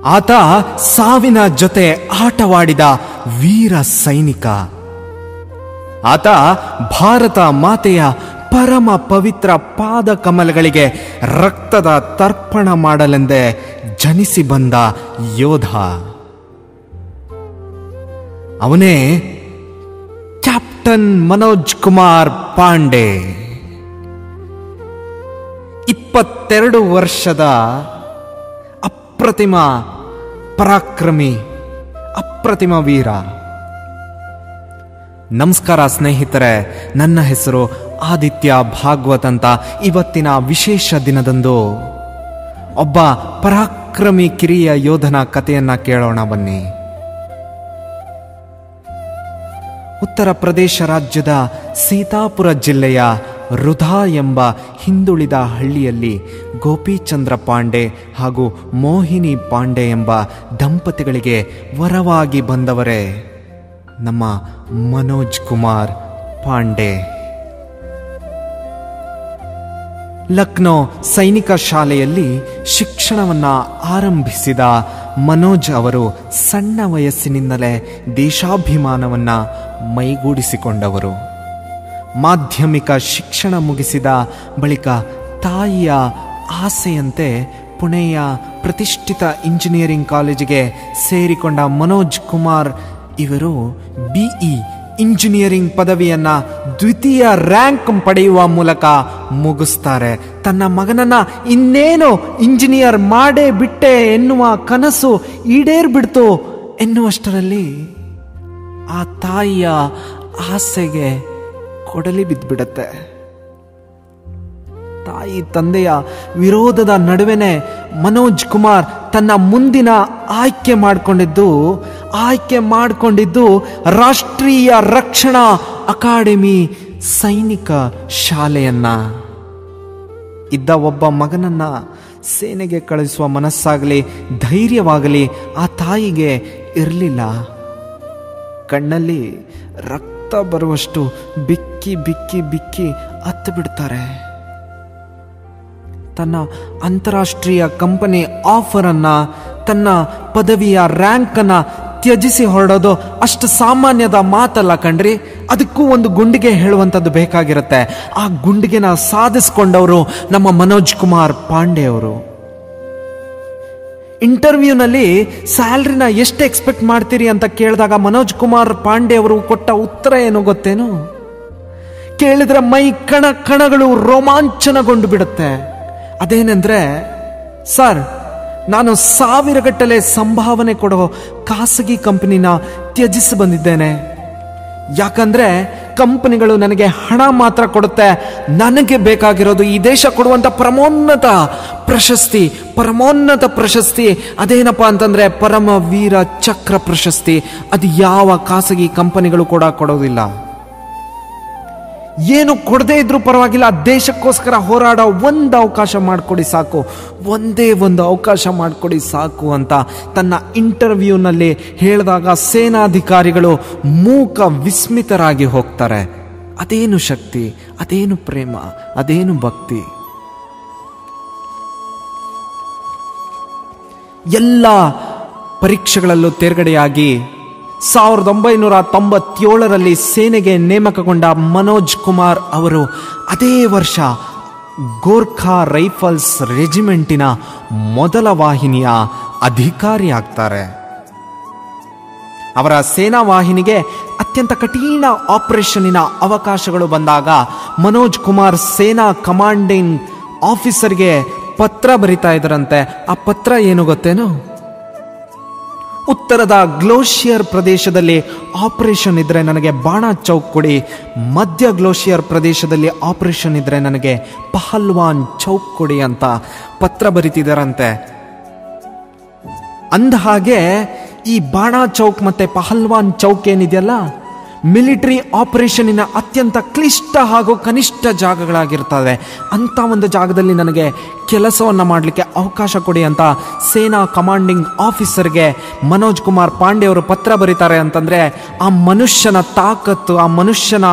ಆತ ಸಾವಿನ ಜೊತೆ ಆಟವಾಡಿದ ವೀರ ಸೈನಿಕ ಆತ ಭಾರತ ಮಾತೆಯ ಪರಮ ಪವಿತ್ರ ಪಾದ ಕಮಲಗಳಿಗೆ ರಕ್ತದ ತರ್ಪಣ ಮಾಡಲೆಂದೇ ಜನಿಸಿ ಬಂದ ಯೋಧ ಅವನೇ ಕ್ಯಾಪ್ಟನ್ ಮನೋಜ್ ಕುಮಾರ್ ಪಾಂಡೆ ಇಪ್ಪತ್ತೆರಡು ವರ್ಷದ ಅಪ್ರತಿಮ ಪರಾಕ್ರಮಿ ಅಪ್ರತಿಮ ವೀರ ನಮಸ್ಕಾರ ಸ್ನೇಹಿತರೆ ನನ್ನ ಹೆಸರು ಆದಿತ್ಯ ಭಾಗವತ್ ಅಂತ ಇವತ್ತಿನ ವಿಶೇಷ ದಿನದಂದು ಒಬ್ಬ ಪರಾಕ್ರಮಿ ಕಿರಿಯ ಯೋಧನ ಕಥೆಯನ್ನ ಕೇಳೋಣ ಬನ್ನಿ ಉತ್ತರ ಪ್ರದೇಶ ರಾಜ್ಯದ ಸೀತಾಪುರ ಜಿಲ್ಲೆಯ ರುಧಾ ಎಂಬ ಹಿಂದುಳಿದ ಹಳ್ಳಿಯಲ್ಲಿ ಗೋಪಿಚಂದ್ರ ಪಾಂಡೆ ಹಾಗೂ ಮೋಹಿನಿ ಪಾಂಡೆ ಎಂಬ ದಂಪತಿಗಳಿಗೆ ವರವಾಗಿ ಬಂದವರೇ ನಮ್ಮ ಮನೋಜ್ ಕುಮಾರ್ ಪಾಂಡೆ ಲಕ್ನೋ ಸೈನಿಕ ಶಾಲೆಯಲ್ಲಿ ಶಿಕ್ಷಣವನ್ನ ಆರಂಭಿಸಿದ ಮನೋಜ್ ಅವರು ಸಣ್ಣ ವಯಸ್ಸಿನಿಂದಲೇ ದೇಶಾಭಿಮಾನವನ್ನ ಮೈಗೂಡಿಸಿಕೊಂಡವರು ಮಾಧ್ಯಮಿಕ ಶಿಕ್ಷಣ ಮುಗಿಸಿದ ಬಳಿಕ ತಾಯಿಯ ಆಸೆಯಂತೆ ಪುಣೆಯ ಪ್ರತಿಷ್ಠಿತ ಇಂಜಿನಿಯರಿಂಗ್ ಕಾಲೇಜಿಗೆ ಸೇರಿಕೊಂಡ ಮನೋಜ್ ಕುಮಾರ್ ಇವರು ಬಿಇ ಇಂಜಿನಿಯರಿಂಗ್ ಪದವಿಯನ್ನ ದ್ವಿತೀಯ ರ್ಯಾಂಕ್ ಪಡೆಯುವ ಮೂಲಕ ಮುಗಿಸ್ತಾರೆ ತನ್ನ ಮಗನನ್ನ ಇನ್ನೇನು ಇಂಜಿನಿಯರ್ ಮಾಡೇ ಬಿಟ್ಟೆ ಎನ್ನುವ ಕನಸು ಈಡೇರ್ಬಿಡ್ತು ಎನ್ನುವಷ್ಟರಲ್ಲಿ ಆ ತಾಯಿಯ ಆಸೆಗೆ ಕೊಡಲಿ ಬಿದ್ದ್ಬಿಡತ್ತೆ ತಾಯಿ ತಂದೆಯ ವಿರೋಧದ ನಡುವೆನೆ ಮನೋಜ್ ಕುಮಾರ್ ತನ್ನ ಮುಂದಿನ ಆಯ್ಕೆ ಮಾಡಿಕೊಂಡಿದ್ದು ಆಯ್ಕೆ ಮಾಡಿಕೊಂಡಿದ್ದು ರಾಷ್ಟ್ರೀಯ ರಕ್ಷಣಾ ಅಕಾಡೆಮಿ ಸೈನಿಕ ಶಾಲೆಯನ್ನ ಇದ್ದ ಒಬ್ಬ ಮಗನನ್ನ ಸೇನೆಗೆ ಕಳಿಸುವ ಮನಸ್ಸಾಗಲಿ ಧೈರ್ಯವಾಗಲಿ ಆ ತಾಯಿಗೆ ಇರಲಿಲ್ಲ ಕಣ್ಣಲ್ಲಿ ರಕ್ತ ಬರುವಷ್ಟು ಬಿಕ್ಕಿ ಬಿಕ್ಕಿ ಬಿಕ್ಕಿ ಹತ್ತು ಬಿಡ್ತಾರೆ ತನ್ನ ಅಂತಾರಾಷ್ಟ್ರೀಯ ಕಂಪನಿ ಆಫರ್ ಅನ್ನ ತನ್ನ ಪದವಿಯ ರ್ಯಾಂಕ್ ಅನ್ನ ತ್ಯಜಿಸಿ ಹೊರಡೋದು ಅಷ್ಟು ಸಾಮಾನ್ಯದ ಮಾತಲ್ಲ ಕಣ್ರಿ ಅದಕ್ಕೂ ಒಂದು ಗುಂಡಿಗೆ ಹೇಳುವಂಥದ್ದು ಬೇಕಾಗಿರುತ್ತೆ ಆ ಗುಂಡಿಗೆನ ಸಾಧಿಸ್ಕೊಂಡವರು ನಮ್ಮ ಮನೋಜ್ ಕುಮಾರ್ ಪಾಂಡೆ ಅವರು ಇಂಟರ್ವ್ಯೂನಲ್ಲಿ ಸ್ಯಾಲ್ರಿನ ಎಷ್ಟು ಎಕ್ಸ್ಪೆಕ್ಟ್ ಮಾಡ್ತೀರಿ ಅಂತ ಕೇಳಿದಾಗ ಮನೋಜ್ ಕುಮಾರ್ ಪಾಂಡೆ ಅವರು ಕೊಟ್ಟ ಉತ್ತರ ಏನು ಗೊತ್ತೇನು ಕೇಳಿದ್ರೆ ಮೈ ಕಣ ಕಣಗಳು ರೋಮಾಂಚನಗೊಂಡು ಬಿಡುತ್ತೆ ಅದೇನೆಂದ್ರೆ ಸರ್ ನಾನು ಸಾವಿರಗಟ್ಟಲೆ ಸಂಭಾವನೆ ಕೊಡೋ ಖಾಸಗಿ ಕಂಪನಿನ ತ್ಯಜಿಸಿ ಬಂದಿದ್ದೇನೆ ಯಾಕಂದ್ರೆ ಕಂಪನಿಗಳು ನನಗೆ ಹಣ ಮಾತ್ರ ಕೊಡುತ್ತೆ ನನಗೆ ಬೇಕಾಗಿರೋದು ಈ ದೇಶ ಕೊಡುವಂತ ಪರಮೋನ್ನತ ಪ್ರಶಸ್ತಿ ಪರಮೋನ್ನತ ಪ್ರಶಸ್ತಿ ಅದೇನಪ್ಪ ಅಂತಂದ್ರೆ ಪರಮ ವೀರ ಚಕ್ರ ಪ್ರಶಸ್ತಿ ಅದು ಯಾವ ಖಾಸಗಿ ಕಂಪನಿಗಳು ಕೂಡ ಕೊಡೋದಿಲ್ಲ ಏನು ಕೊಡದೇ ಇದ್ರೂ ಪರವಾಗಿಲ್ಲ ದೇಶಕ್ಕೋಸ್ಕರ ಹೋರಾಡೋ ಒಂದು ಅವಕಾಶ ಮಾಡಿಕೊಡಿ ಸಾಕು ಒಂದೇ ಒಂದು ಅವಕಾಶ ಮಾಡಿಕೊಡಿ ಸಾಕು ಅಂತ ತನ್ನ ಇಂಟರ್ವ್ಯೂನಲ್ಲಿ ಹೇಳಿದಾಗ ಸೇನಾಧಿಕಾರಿಗಳು ಮೂಕ ವಿಸ್ಮಿತರಾಗಿ ಹೋಗ್ತಾರೆ ಅದೇನು ಶಕ್ತಿ ಅದೇನು ಪ್ರೇಮ ಅದೇನು ಭಕ್ತಿ ಎಲ್ಲ ಪರೀಕ್ಷೆಗಳಲ್ಲೂ ತೇರ್ಗಡೆಯಾಗಿ ಸಾವಿರದ ಒಂಬೈನೂರ ತೊಂಬತ್ತೇಳರಲ್ಲಿ ಸೇನೆಗೆ ನೇಮಕಗೊಂಡ ಮನೋಜ್ ಕುಮಾರ್ ಅವರು ಅದೇ ವರ್ಷ ಗೋರ್ಖಾ ರೈಫಲ್ಸ್ ರೆಜಿಮೆಂಟಿನ ಮೊದಲ ವಾಹಿನಿಯ ಅಧಿಕಾರಿ ಆಗ್ತಾರೆ ಅವರ ಸೇನಾ ವಾಹಿನಿಗೆ ಅತ್ಯಂತ ಕಠಿಣ ಆಪರೇಷನ್ನಿನ ಅವಕಾಶಗಳು ಬಂದಾಗ ಮನೋಜ್ ಕುಮಾರ್ ಸೇನಾ ಕಮಾಂಡಿಂಗ್ ಆಫೀಸರ್ಗೆ ಪತ್ರ ಬರಿತಾ ಇದ್ರಂತೆ ಆ ಪತ್ರ ಏನು ಗೊತ್ತೇನು ಉತ್ತರದ ಗ್ಲೋಷಿಯರ್ ಪ್ರದೇಶದಲ್ಲಿ ಆಪರೇಷನ್ ಇದ್ರೆ ನನಗೆ ಬಾಣ ಚೌಕ್ ಕೊಡಿ ಮಧ್ಯ ಗ್ಲೋಷಿಯರ್ ಪ್ರದೇಶದಲ್ಲಿ ಆಪರೇಷನ್ ಇದ್ರೆ ನನಗೆ ಪಹಲ್ವಾನ್ ಚೌಕ್ ಕೊಡಿ ಅಂತ ಪತ್ರ ಬರಿತಿದ್ದಾರಂತೆ ಅಂದ ಹಾಗೆ ಈ ಬಾಣ ಚೌಕ್ ಮತ್ತೆ ಪಹಲ್ವಾನ್ ಚೌಕ್ ಏನಿದೆಯಲ್ಲ ಮಿಲಿಟರಿ ಆಪರೇಷನ್ನಿನ ಅತ್ಯಂತ ಕ್ಲಿಷ್ಟ ಹಾಗೂ ಕನಿಷ್ಠ ಜಾಗಗಳಾಗಿರ್ತವೆ ಅಂತ ಒಂದು ಜಾಗದಲ್ಲಿ ನನಗೆ ಕೆಲಸವನ್ನು ಮಾಡಲಿಕ್ಕೆ ಅವಕಾಶ ಕೊಡಿ ಅಂತ ಸೇನಾ ಕಮಾಂಡಿಂಗ್ ಆಫೀಸರ್ಗೆ ಮನೋಜ್ ಕುಮಾರ್ ಪಾಂಡೆ ಅವರು ಪತ್ರ ಬರೀತಾರೆ ಅಂತಂದ್ರೆ ಆ ಮನುಷ್ಯನ ತಾಕತ್ತು ಆ ಮನುಷ್ಯನ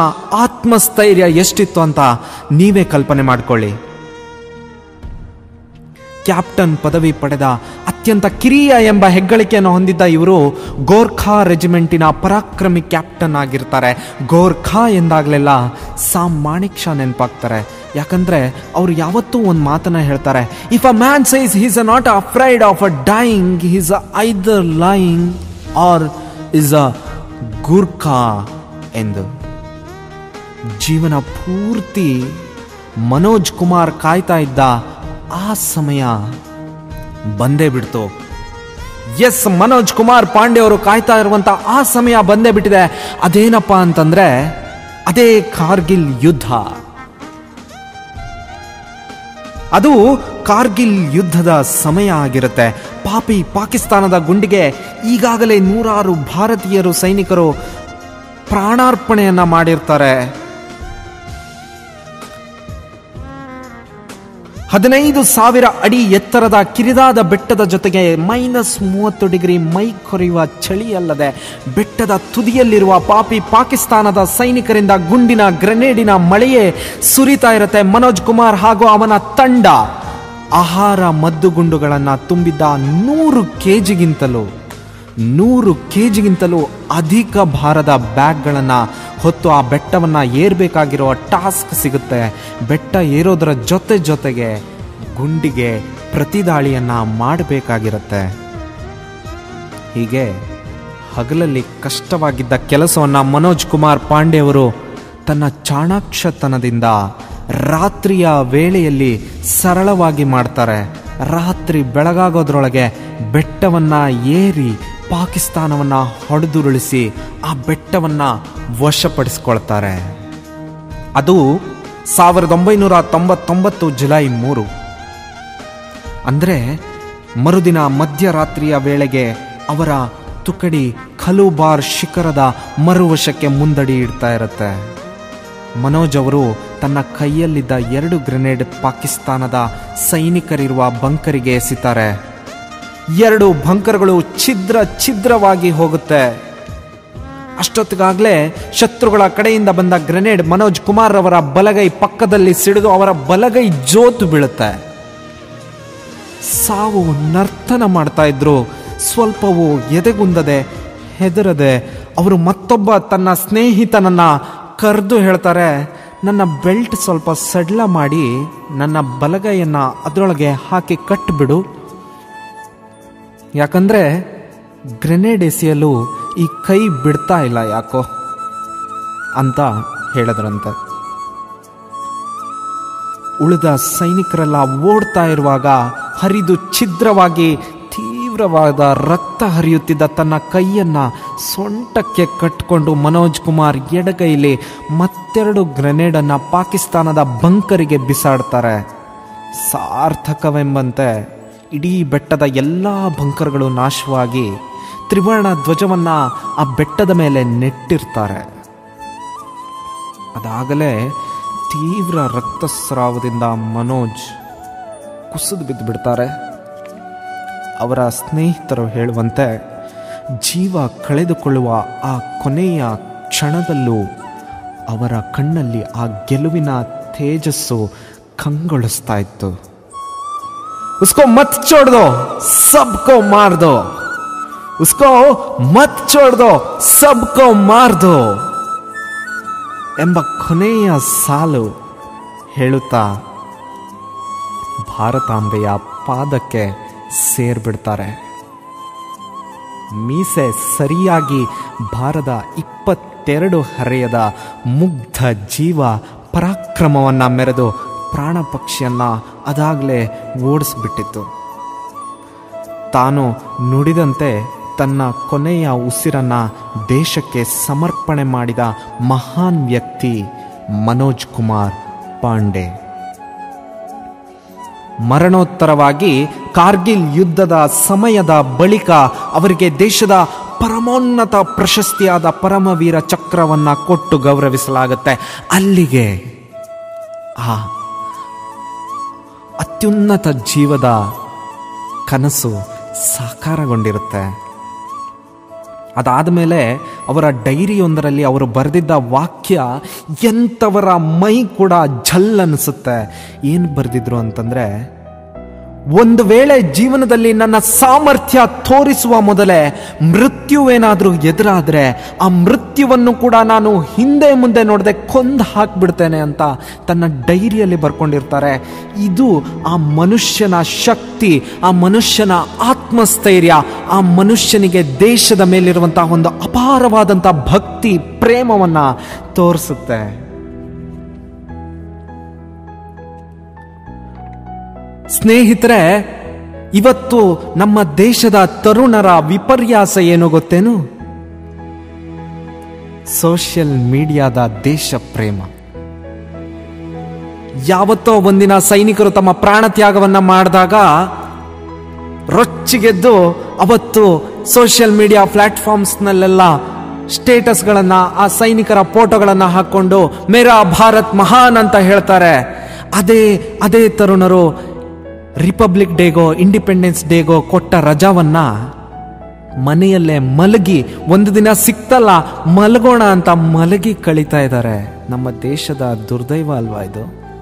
ಆತ್ಮಸ್ಥೈರ್ಯ ಎಷ್ಟಿತ್ತು ಅಂತ ನೀವೇ ಕಲ್ಪನೆ ಮಾಡ್ಕೊಳ್ಳಿ ಕ್ಯಾಪ್ಟನ್ ಪದವಿ ಪಡೆದ ಅತ್ಯಂತ ಕಿರಿಯ ಎಂಬ ಹೆಗ್ಗಳಿಕೆಯನ್ನು ಹೊಂದಿದ್ದ ಇವರು ಗೋರ್ಖಾ ರೆಜಿಮೆಂಟಿನ ಪರಾಕ್ರಮಿ ಕ್ಯಾಪ್ಟನ್ ಆಗಿರ್ತಾರೆ ಗೋರ್ಖಾ ಎಂದಾಗಲೆಲ್ಲ ಸಾಮ್ ಮಾಣಿಕ್ ಶಾ ನೆನಪಾಗ್ತಾರೆ ಯಾಕಂದ್ರೆ ಅವ್ರು ಯಾವತ್ತೂ ಒಂದು ಮಾತನ್ನ ಹೇಳ್ತಾರೆ if a man says he's uh not afraid of uh dying he's uh either lying or is a Gurkha ಎಂದು ಜೀವನ ಪೂರ್ತಿ ಮನೋಜ್ ಕುಮಾರ್ ಕಾಯ್ತಾ ಇದ್ದ ಆ ಸಮಯ ಬಂದೇ ಬಿಡ್ತು ಎಸ್ ಮನೋಜ್ ಕುಮಾರ್ ಪಾಂಡೆ ಅವರು ಕಾಯ್ತಾ ಇರುವಂತ ಆ ಸಮಯ ಬಂದೇ ಬಿಟ್ಟಿದೆ ಅದೇನಪ್ಪ ಅಂತಂದ್ರೆ ಅದೇ ಕಾರ್ಗಿಲ್ ಯುದ್ಧ ಅದು ಕಾರ್ಗಿಲ್ ಯುದ್ಧದ ಸಮಯ ಆಗಿರುತ್ತೆ ಪಾಪಿ ಪಾಕಿಸ್ತಾನದ ಗುಂಡಿಗೆ ಈಗಾಗಲೇ ನೂರಾರು ಭಾರತೀಯರು ಸೈನಿಕರು ಪ್ರಾಣಾರ್ಪಣೆಯನ್ನ ಮಾಡಿರ್ತಾರೆ ಹದಿನೈದು ಸಾವಿರ ಅಡಿ ಎತ್ತರದ ಕಿರಿದಾದ ಬೆಟ್ಟದ ಜೊತೆಗೆ ಮೈನಸ್ ಮೂವತ್ತು ಡಿಗ್ರಿ ಮೈ ಕೊರೆಯುವ ಚಳಿ ಅಲ್ಲದೆ ಬೆಟ್ಟದ ತುದಿಯಲ್ಲಿರುವ ಪಾಪಿ ಪಾಕಿಸ್ತಾನದ ಸೈನಿಕರಿಂದ ಗುಂಡಿನ ಗ್ರೆನೇಡಿನ ಮಳೆಯೇ ಸುರಿತಾ ಇರುತ್ತೆ ಮನೋಜ್ ಕುಮಾರ್ ಹಾಗೂ ಅವನ ತಂಡ ಆಹಾರ ಮದ್ದುಗುಂಡುಗಳನ್ನು ತುಂಬಿದ್ದ ನೂರು ಕೆಜಿಗಿಂತಲೂ ನೂರು ಕೆಜಿಗಿಂತಲೂ ಅಧಿಕ ಭಾರದ ಬ್ಯಾಗ್ಗಳನ್ನು ಹೊತ್ತು ಆ ಬೆಟ್ಟವನ್ನು ಏರಬೇಕಾಗಿರುವ ಟಾಸ್ಕ್ ಸಿಗುತ್ತೆ ಬೆಟ್ಟ ಏರೋದರ ಜೊತೆ ಜೊತೆಗೆ ಗುಂಡಿಗೆ ಪ್ರತಿದಾಳಿಯನ್ನು ಮಾಡಬೇಕಾಗಿರುತ್ತೆ ಹೀಗೆ ಹಗಲಲ್ಲಿ ಕಷ್ಟವಾಗಿದ್ದ ಕೆಲಸವನ್ನು ಮನೋಜ್ ಕುಮಾರ್ ಪಾಂಡೆ ಅವರು ತನ್ನ ಚಾಣಾಕ್ಷತನದಿಂದ ರಾತ್ರಿಯ ವೇಳೆಯಲ್ಲಿ ಸರಳವಾಗಿ ಮಾಡ್ತಾರೆ ರಾತ್ರಿ ಬೆಳಗಾಗೋದ್ರೊಳಗೆ ಬೆಟ್ಟವನ್ನ ಏರಿ ಪಾಕಿಸ್ತಾನವನ್ನ ಹೊಡೆದುರುಳಿಸಿ ಆ ಬೆಟ್ಟವನ್ನ ವಶಪಡಿಸ್ಕೊಳ್ತಾರೆ ಅದು ಸಾವಿರದ ಒಂಬೈನೂರ ತೊಂಬತ್ತೊಂಬತ್ತು ಜುಲೈ ಮೂರು ಅಂದರೆ ಮರುದಿನ ಮಧ್ಯರಾತ್ರಿಯ ವೇಳೆಗೆ ಅವರ ತುಕಡಿ ಖಲುಬಾರ್ ಶಿಖರದ ಮರುವಶಕ್ಕೆ ಮುಂದಡಿ ಇಡ್ತಾ ಇರುತ್ತೆ ಮನೋಜ್ ಅವರು ತನ್ನ ಕೈಯಲ್ಲಿದ್ದ ಎರಡು ಗ್ರೆನೇಡ್ ಪಾಕಿಸ್ತಾನದ ಸೈನಿಕರಿರುವ ಬಂಕರಿಗೆ ಎಸಿತಾರೆ ಎರಡು ಬಂಕರ್ಗಳು ಛಿದ್ರ ಛಿದ್ರವಾಗಿ ಹೋಗುತ್ತೆ ಅಷ್ಟೊತ್ತಿಗಾಗಲೇ ಶತ್ರುಗಳ ಕಡೆಯಿಂದ ಬಂದ ಗ್ರೆನೇಡ್ ಮನೋಜ್ ಕುಮಾರ್ ಅವರ ಬಲಗೈ ಪಕ್ಕದಲ್ಲಿ ಸಿಡಿದು ಅವರ ಬಲಗೈ ಜೋತು ಬೀಳುತ್ತೆ ಸಾವು ನರ್ತನ ಮಾಡ್ತಾ ಇದ್ರು ಸ್ವಲ್ಪವೂ ಎದೆಗುಂದದೆ ಹೆದರದೆ ಅವರು ಮತ್ತೊಬ್ಬ ತನ್ನ ಸ್ನೇಹಿತನನ್ನ ಕರೆದು ಹೇಳ್ತಾರೆ ನನ್ನ ಬೆಲ್ಟ್ ಸ್ವಲ್ಪ ಸಡ್ಲ ಮಾಡಿ ನನ್ನ ಬಲಗೈಯನ್ನ ಅದರೊಳಗೆ ಹಾಕಿ ಕಟ್ಟಿಬಿಡು ಯಾಕಂದ್ರೆ ಗ್ರೆನೇಡ್ ಎಸೆಯಲು ಈ ಕೈ ಬಿಡ್ತಾ ಇಲ್ಲ ಯಾಕೋ ಅಂತ ಹೇಳಿದ್ರಂತೆ ಉಳಿದ ಸೈನಿಕರೆಲ್ಲ ಓಡ್ತಾ ಇರುವಾಗ ಹರಿದು ಛಿದ್ರವಾಗಿ ತೀವ್ರವಾದ ರಕ್ತ ಹರಿಯುತ್ತಿದ್ದ ತನ್ನ ಕೈಯನ್ನ ಸೊಂಟಕ್ಕೆ ಕಟ್ಟಿಕೊಂಡು ಮನೋಜ್ ಕುಮಾರ್ ಎಡಗೈಲಿ ಮತ್ತೆರಡು ಗ್ರೆನೇಡನ್ನು ಪಾಕಿಸ್ತಾನದ ಬಂಕರಿಗೆ ಬಿಸಾಡ್ತಾರೆ ಸಾರ್ಥಕವೆಂಬಂತೆ ಇಡೀ ಬೆಟ್ಟದ ಎಲ್ಲ ಬಂಕರ್ಗಳು ನಾಶವಾಗಿ ತ್ರಿವರ್ಣ ಧ್ವಜವನ್ನ ಆ ಬೆಟ್ಟದ ಮೇಲೆ ನೆಟ್ಟಿರ್ತಾರೆ ಅದಾಗಲೇ ತೀವ್ರ ರಕ್ತಸ್ರಾವದಿಂದ ಮನೋಜ್ ಕುಸಿದು ಬಿದ್ದು ಬಿಡ್ತಾರೆ ಅವರ ಸ್ನೇಹಿತರು ಹೇಳುವಂತೆ ಜೀವ ಕಳೆದುಕೊಳ್ಳುವ ಆ ಕೊನೆಯ ಕ್ಷಣದಲ್ಲೂ ಅವರ ಕಣ್ಣಲ್ಲಿ ಆ ಗೆಲುವಿನ ತೇಜಸ್ಸು ಕಂಗೊಳಿಸ್ತಾ ಇತ್ತು ಉಸ್ಕೋ ಮತ್ ಚೋಡ್ ದೋ ಸಬ್ಕೋ ಮಾರ್ ದೋ ಉಸ್ಕೋ ಮತ್ ಚೋಡ್ ದೋ ಸಬ್ಕೋ ಮಾರ್ ದೋ ಎಂಬ ಕೊನೆಯ ಸಾಲು ಹೇಳುತ್ತಾ ಭಾರತಾಂಬೆಯ ಪಾದಕ್ಕೆ ಸೇರ್ಬಿಡ್ತಾರೆ ಮೀಸೆ ಸರಿಯಾಗಿ ಭಾರದ ಇಪ್ಪತ್ತೆರಡು ಹರೆಯದ ಮುಗ್ಧ ಜೀವ ಪರಾಕ್ರಮವನ್ನ ಮೆರೆದು ಪ್ರಾಣ ಪಕ್ಷಿಯನ್ನ ಅದಾಗಲೇ ಓಡಿಸ್ಬಿಟ್ಟಿತ್ತು ತಾನು ನುಡಿದಂತೆ ತನ್ನ ಕೊನೆಯ ಉಸಿರನ್ನ ದೇಶಕ್ಕೆ ಸಮರ್ಪಣೆ ಮಾಡಿದ ಮಹಾನ್ ವ್ಯಕ್ತಿ ಮನೋಜ್ ಕುಮಾರ್ ಪಾಂಡೆ ಮರಣೋತ್ತರವಾಗಿ ಕಾರ್ಗಿಲ್ ಯುದ್ಧದ ಸಮಯದ ಬಳಿಕ ಅವರಿಗೆ ದೇಶದ ಪರಮೋನ್ನತ ಪ್ರಶಸ್ತಿಯಾದ ಪರಮವೀರ ಚಕ್ರವನ್ನ ಕೊಟ್ಟು ಗೌರವಿಸಲಾಗುತ್ತೆ ಅಲ್ಲಿಗೆ ಆ ಅತ್ಯುನ್ನತ ಜೀವದ ಕನಸು ಸಾಕಾರಗೊಂಡಿರುತ್ತೆ ಅದಾದ ಮೇಲೆ ಅವರ ಡೈರಿಯೊಂದರಲ್ಲಿ ಅವರು ಬರೆದಿದ್ದ ವಾಕ್ಯ ಎಂಥವರ ಮೈ ಕೂಡ ಝಲ್ ಅನಿಸುತ್ತೆ ಏನು ಬರೆದಿದ್ರು ಅಂತಂದರೆ ಒಂದು ವೇಳೆ ಜೀವನದಲ್ಲಿ ನನ್ನ ಸಾಮರ್ಥ್ಯ ತೋರಿಸುವ ಮೊದಲೇ ಮೃತ್ಯುವೇನಾದರೂ ಎದುರಾದ್ರೆ ಆ ಮೃತ್ಯುವನ್ನು ಕೂಡ ನಾನು ಹಿಂದೆ ಮುಂದೆ ನೋಡದೆ ಕೊಂದು ಹಾಕ್ಬಿಡ್ತೇನೆ ಅಂತ ತನ್ನ ಡೈರಿಯಲ್ಲಿ ಬರ್ಕೊಂಡಿರ್ತಾರೆ ಇದು ಆ ಮನುಷ್ಯನ ಶಕ್ತಿ ಆ ಮನುಷ್ಯನ ಆತ್ಮಸ್ಥೈರ್ಯ ಆ ಮನುಷ್ಯನಿಗೆ ದೇಶದ ಮೇಲಿರುವಂತಹ ಒಂದು ಅಪಾರವಾದಂಥ ಭಕ್ತಿ ಪ್ರೇಮವನ್ನ ತೋರಿಸುತ್ತೆ ಸ್ನೇಹಿತರೆ ಇವತ್ತು ನಮ್ಮ ದೇಶದ ತರುಣರ ವಿಪರ್ಯಾಸ ಏನು ಗೊತ್ತೇನು ಸೋಷಿಯಲ್ ಮೀಡಿಯಾದ ದೇಶ ಪ್ರೇಮ ಯಾವತ್ತೋ ಒಂದಿನ ಸೈನಿಕರು ತಮ್ಮ ಪ್ರಾಣ ತ್ಯಾಗವನ್ನ ಮಾಡಿದಾಗ ರೊಚ್ಚಿಗೆದ್ದು ಅವತ್ತು ಸೋಷಿಯಲ್ ಮೀಡಿಯಾ ಪ್ಲಾಟ್ಫಾರ್ಮ್ಸ್ನಲ್ಲೆಲ್ಲ ಸ್ಟೇಟಸ್ಗಳನ್ನ ಆ ಸೈನಿಕರ ಫೋಟೋಗಳನ್ನ ಹಾಕೊಂಡು ಮೇರಾ ಭಾರತ್ ಮಹಾನ್ ಅಂತ ಹೇಳ್ತಾರೆ ಅದೇ ಅದೇ ತರುಣರು ರಿಪಬ್ಲಿಕ್ ಡೇಗೋ ಇಂಡಿಪೆಂಡೆನ್ಸ್ ಡೇಗೋ ಕೊಟ್ಟ ರಜಾವನ್ನ ಮನೆಯಲ್ಲೇ ಮಲಗಿ ಒಂದು ದಿನ ಸಿಕ್ತಲ್ಲ ಮಲಗೋಣ ಅಂತ ಮಲಗಿ ಕಳೀತಾ ಇದ್ದಾರೆ ನಮ್ಮ ದೇಶದ ದುರ್ದೈವ ಅಲ್ವಾ ಇದು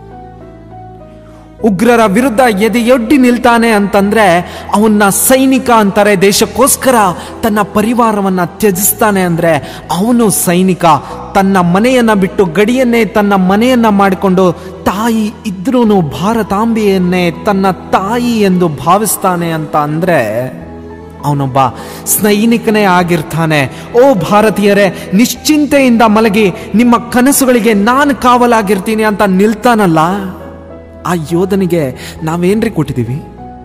ಉಗ್ರರ ವಿರುದ್ಧ ಎದೆಯೊಡ್ಡಿ ನಿಲ್ತಾನೆ ಅಂತಂದ್ರೆ ಅವನ್ನ ಸೈನಿಕ ಅಂತಾರೆ ದೇಶಕ್ಕೋಸ್ಕರ ತನ್ನ ಪರಿವಾರವನ್ನ ತ್ಯಜಿಸ್ತಾನೆ ಅಂದ್ರೆ ಅವನು ಸೈನಿಕ ತನ್ನ ಮನೆಯನ್ನ ಬಿಟ್ಟು ಗಡಿಯನ್ನೇ ತನ್ನ ಮನೆಯನ್ನ ಮಾಡಿಕೊಂಡು ತಾಯಿ ಇದ್ರೂ ಭಾರತಾಂಬೆಯನ್ನೇ ತನ್ನ ತಾಯಿ ಎಂದು ಭಾವಿಸ್ತಾನೆ ಅಂತ ಅಂದ್ರೆ ಅವನೊಬ್ಬ ಸೈನಿಕನೇ ಆಗಿರ್ತಾನೆ ಓ ಭಾರತೀಯರೇ ನಿಶ್ಚಿಂತೆಯಿಂದ ಮಲಗಿ ನಿಮ್ಮ ಕನಸುಗಳಿಗೆ ನಾನು ಕಾವಲಾಗಿರ್ತೀನಿ ಅಂತ ನಿಲ್ತಾನಲ್ಲ ಆ ಯೋಧನಿಗೆ ನಾವೇನ್ರಿ ಕೊಟ್ಟಿದ್ದೀವಿ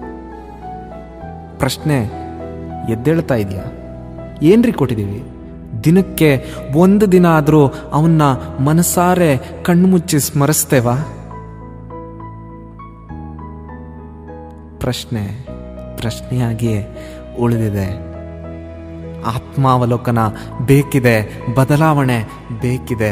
ಪ್ರಶ್ನೆ ಎದ್ದೇಳ್ತಾ ಇದೆಯಾ ಏನ್ರಿ ಕೊಟ್ಟಿದ್ದೀವಿ ದಿನಕ್ಕೆ ಒಂದು ದಿನ ಆದರೂ ಅವನ್ನ ಮನಸಾರೆ ಕಣ್ಮುಚ್ಚಿ ಸ್ಮರಿಸ್ತೇವಾ ಪ್ರಶ್ನೆ ಪ್ರಶ್ನೆಯಾಗಿಯೇ ಉಳಿದಿದೆ ಆತ್ಮಾವಲೋಕನ ಬೇಕಿದೆ ಬದಲಾವಣೆ ಬೇಕಿದೆ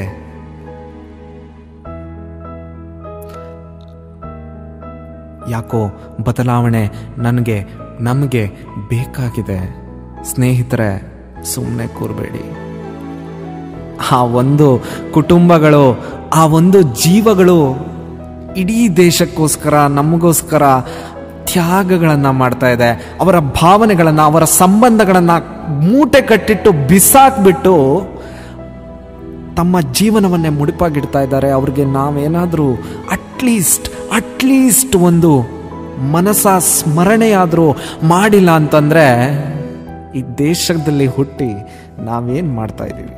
ಯಾಕೋ ಬದಲಾವಣೆ ನನಗೆ ನಮಗೆ ಬೇಕಾಗಿದೆ ಸ್ನೇಹಿತರೆ ಸುಮ್ಮನೆ ಕೂರಬೇಡಿ ಆ ಒಂದು ಕುಟುಂಬಗಳು ಆ ಒಂದು ಜೀವಗಳು ಇಡೀ ದೇಶಕ್ಕೋಸ್ಕರ ನಮಗೋಸ್ಕರ ತ್ಯಾಗಗಳನ್ನು ಮಾಡ್ತಾ ಇದೆ ಅವರ ಭಾವನೆಗಳನ್ನು ಅವರ ಸಂಬಂಧಗಳನ್ನು ಮೂಟೆ ಕಟ್ಟಿಟ್ಟು ಬಿಸಾಕ್ಬಿಟ್ಟು ತಮ್ಮ ಜೀವನವನ್ನೇ ಮುಡಿಪಾಗಿಡ್ತಾ ಇದ್ದಾರೆ ಅವ್ರಿಗೆ ನಾವೇನಾದರೂ ಅಟ್ಲೀಸ್ಟ್ ಅಟ್ಲೀಸ್ಟ್ ಒಂದು ಮನಸ ಸ್ಮರಣೆಯಾದರೂ ಮಾಡಿಲ್ಲ ಅಂತಂದ್ರೆ ಈ ದೇಶದಲ್ಲಿ ಹುಟ್ಟಿ ನಾವೇನ್ ಮಾಡ್ತಾ ಇದ್ದೀವಿ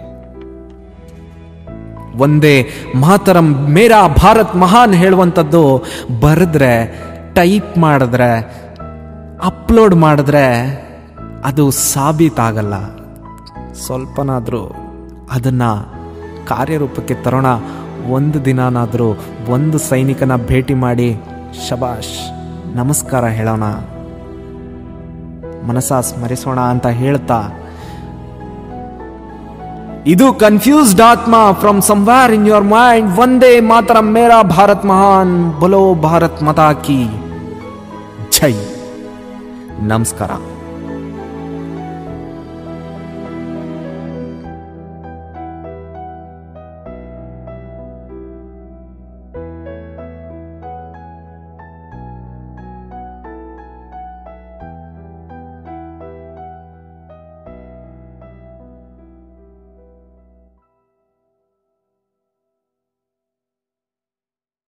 ಒಂದೇ ಮಾತರಂ ಮೇರಾ ಭಾರತ್ ಮಹಾನ್ ಹೇಳುವಂಥದ್ದು ಬರೆದ್ರೆ ಟೈಪ್ ಮಾಡಿದ್ರೆ ಅಪ್ಲೋಡ್ ಮಾಡಿದ್ರೆ ಅದು ಸಾಬೀತಾಗಲ್ಲ ಸ್ವಲ್ಪನಾದರೂ ಅದನ್ನ ಕಾರ್ಯರೂಪಕ್ಕೆ ತರೋಣ ಒಂದು ದಿನನಾದರೂ ಒಂದು ಸೈನಿಕನ ಭೇಟಿ ಮಾಡಿ ಶಬಾಷ್ ನಮಸ್ಕಾರ ಹೇಳೋಣ ಮನಸ ಸ್ಮರಿಸೋಣ ಅಂತ ಹೇಳ್ತಾ ಇದು ಕನ್ಫ್ಯೂಸ್ಡ್ ಆತ್ಮ from somewhere in your mind ಒಂದೇ ಮಾತ್ರ ಮೇರಾ ಭಾರತ್ ಮಹಾನ್ ಬಲೋ ಭಾರತ್ ಮತಾ ಕಿ ಜೈ ನಮಸ್ಕಾರ